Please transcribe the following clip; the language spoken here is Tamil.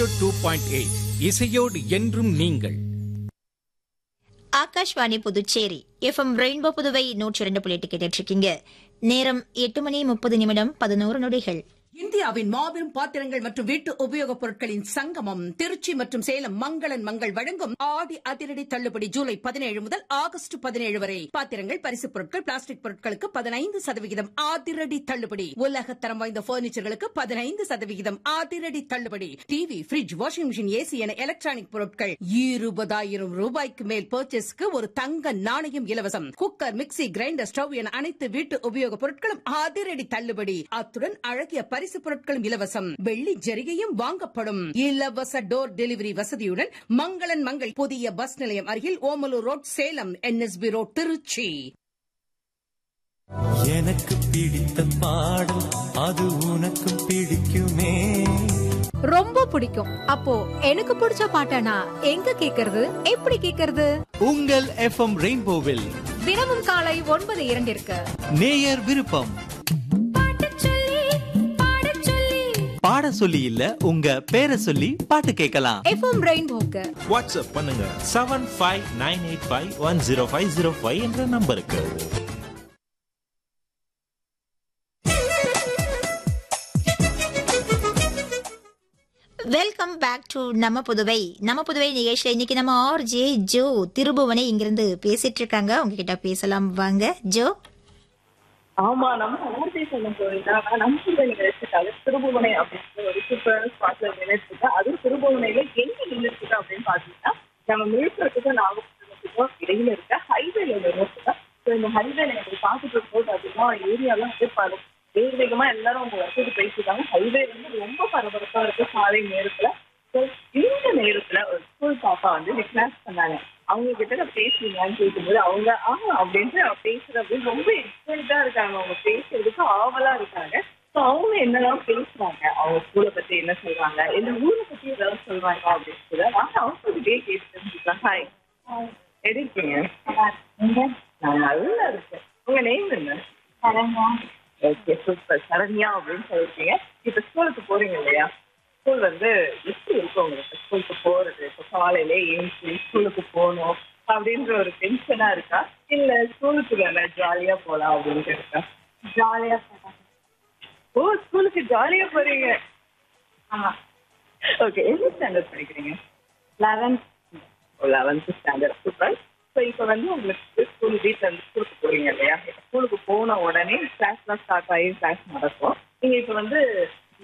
டூ பாயிண்ட் எயிட் இசையோடு என்றும் நீங்கள் ஆகாஷ்வாணி புதுச்சேரி எஃப்எம் ரெயின்போ புதுவை நூற்றி இரண்டு புள்ளி எட்டு கேட்டுட்டு இருக்கீங்க நேரம் எட்டு மணி முப்பது நிமிடம் பதினோரு நொடிகள் இந்தியாவின் மாபெரும் பாத்திரங்கள் மற்றும் வீட்டு உபயோகப் பொருட்களின் சங்கமம் திருச்சி மற்றும் சேலம் மங்களன் மங்கள் வழங்கும் ஆடி அதிரடி தள்ளுபடி ஜூலை பதினேழு முதல் ஆகஸ்ட் பதினேழு வரை பாத்திரங்கள் பரிசுப் பொருட்கள் பிளாஸ்டிக் பொருட்களுக்கு பதினைந்து சதவிகிதம் அதிரடி தள்ளுபடி உலகத்தரம் வாய்ந்த பர்னிச்சர்களுக்கு பதினைந்து சதவிகிதம் அதிரடி தள்ளுபடி TV fridge washing machine AC என எலக்ட்ரானிக் பொருட்கள் இருபதாயிரம் ரூபாய்க்கு மேல் பர்ச்சேஸ்க்கு ஒரு தங்க நாணயம் இலவசம் குக்கர் மிக்ஸி கிரைண்டர் ஸ்டவ் என அனைத்து வீட்டு உபயோகப் பொருட்களும் அதிரடி தள்ளுபடி அத்துடன் அழகிய பரிசு பொருட்களும் இலவசம் வெள்ளி ஜரிகையும் வாங்கப்படும் இலவச டோர் டெலிவரி வசதியுடன் மங்களன் மங்கள் புதிய பஸ் நிலையம் அருகில் Omalur road Salem NSB road Trichy எனக்கு பிடித்த பாடல் அது உனக்கும் பிடிக்குமே ரொம்ப பிடிக்கும் அப்போ எனக்கு பிடிச்ச பாட்டனா எங்க கேக்குறது எப்படி கேக்குறது உங்கள் எஃப்எம் ரெயின்போவில் தினமும் காலை ஒன்பது இரண்டிற்கு நேயர் விருப்பம் பாடச் சொல்லி, பாடச் சொல்லி. பாட சொல்லி இல்ல உங்க பேரை சொல்லி பாட்டு கேட்கலாம் எஃப்எம் ரெயின்போக்கு வாட்ஸ்அப் பண்ணுங்க seven five nine eight five one zero five zero five என்ற நம்பருக்கு வெல்கம் பேக் டு நம்ம புதுவை நம்ம புதுவை நிகழ்ச்சியில இன்னைக்கு நம்ம ஆர் ஜே ஜோ திருபுவனை இங்கிருந்து பேசிட்டு இருக்காங்க உங்ககிட்ட பேசலாம் வாங்க ஜோ ஆமா நம்ம ஊர்த்தி சொல்லும் போதுதான் நம்ம இந்த நிகழ்ச்சிக்காக திருபுவனை அப்படின்ற ஒரு சூப்பர் ஸ்பாட்ல நின்றுட்டு அதுவும் திருபுவனையில எங்க நின்றுட்டு அப்படின்னு பாத்தீங்கன்னா நம்ம விழுப்புரத்துக்கும் நாகப்பட்டினத்துக்கும் இடையில இருக்க ஹைவேல நின்றுட்டு ஸோ இந்த ஹைவேல எனக்கு பார்த்துட்டு இருக்கும்போது பாத்தீங்கன்னா ஏரியாலாம் வந்து பாரு வேக வேகமா எல்லாரும் அவங்க வசதி பேசிட்டாங்க ஹைவே வந்து ரொம்ப பரபரப்பா இருக்கு காலை நேரத்துல ஸோ இந்த நேரத்துல ஒரு ஸ்கூல் பாப்பா வந்து கிளாஸ் பண்ணாங்க அவங்க கிட்ட நான் பேசுவீங்கன்னு கேட்கும்போது அவங்க ஆ அப்படின்ட்டு பேசுறது ரொம்ப எக்ஸைட்டா இருக்காங்க அவங்க பேசுறதுக்கு ஆவலா இருக்காங்க ஸோ அவங்க என்னெல்லாம் பேசுறாங்க அவங்க ஸ்கூலை பத்தி என்ன சொல்றாங்க இந்த ஊரை பத்தி ஏதாவது சொல்றாங்க அப்படின்னு சொல்லி நான் அவங்க கிட்டே கேட்டு தெரிஞ்சுக்கலாம் ஹாய் எப்படி இருக்கீங்க நான் நல்லா இருக்கேன் உங்க நேம் என்ன ஓகே சூப்பர் சரண்யா அப்படின்னு சொல்லிருக்கீங்க இப்ப ஸ்கூலுக்கு போறீங்க இல்லையா ஸ்கூல் வந்து எப்படி இருக்கும் உங்களுக்கு ஸ்கூலுக்கு போறது இப்போ காலையில எழுந்து ஸ்கூலுக்கு போகணும் அப்படின்ற ஒரு டென்ஷனா இருக்கா இல்ல ஸ்கூலுக்கு வேணா ஜாலியா போலாம் அப்படின்ட்டு இருக்கா ஜாலியா போலாம் ஓ ஸ்கூலுக்கு ஜாலியா போறீங்க ஆமா ஓகே எந்த ஸ்டாண்டர்ட் படிக்கிறீங்க eleventh eleventh standard super so இப்போ வந்து உங்களுக்கு ஸ்கூல் வீட்டில் இருந்து ஸ்கூலுக்கு போறீங்க இல்லையா ஸ்கூலுக்கு போன உடனே கிளாஸ்லாம் ஸ்டார்ட் ஆகி கிளாஸ் நடக்கும் நீங்கள் இப்போ வந்து